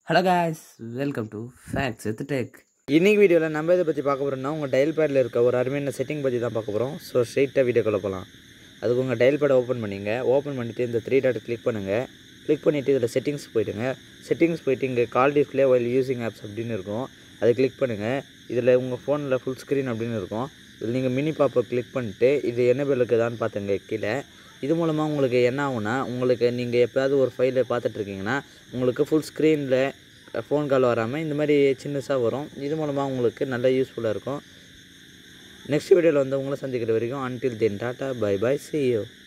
hello guys welcome to facts with tech இன்னைக்கு வீடியோவில் நம்ம இதை பற்றி பார்க்க போகிறோம்னா உங்கள் டயல் பேடில் இருக்க ஒரு அருமையான செட்டிங் பற்றி தான் பார்க்க போகிறோம் ஸோ ஸ்ட்ரெயிட்டாக வீடியோக்குள்ள போகலாம் அதுக்கு உங்கள் டயல் பேடை ஓப்பன் பண்ணிங்க ஓப்பன் பண்ணிவிட்டு இந்த த்ரீ டாட் கிளிக் பண்ணுங்கள் கிளிக் பண்ணிவிட்டு இதில் செட்டிங்ஸ் போயிடுங்க செட்டிங்ஸ் போயிட்டு இங்கே call display while using apps அப்படின்னு இருக்கும் அதை கிளிக் பண்ணுங்கள் இதில் உங்கள் ஃபோனில் ஃபுல் ஸ்க்ரீன் அப்படின்னு இருக்கும் இதில் நீங்கள் மினி பாப்பை கிளிக் பண்ணிட்டு இது என்ன இருக்குதான்னு பார்த்துங்க கீழே இது மூலமாக உங்களுக்கு என்ன ஆகும்னா உங்களுக்கு நீங்கள் எப்போயாவது ஒரு ஃபைலை பார்த்துட்ருக்கீங்கன்னா உங்களுக்கு ஃபுல் ஸ்க்ரீனில் ஃபோன் கால் வராமல் இந்த மாதிரி சின்னஸாக வரும் இது மூலமாக உங்களுக்கு நல்ல யூஸ்ஃபுல்லாக இருக்கும் நெக்ஸ்ட் வீடியோவில் வந்து உங்களை சந்திக்கிற வரைக்கும் until then tata bye bye see you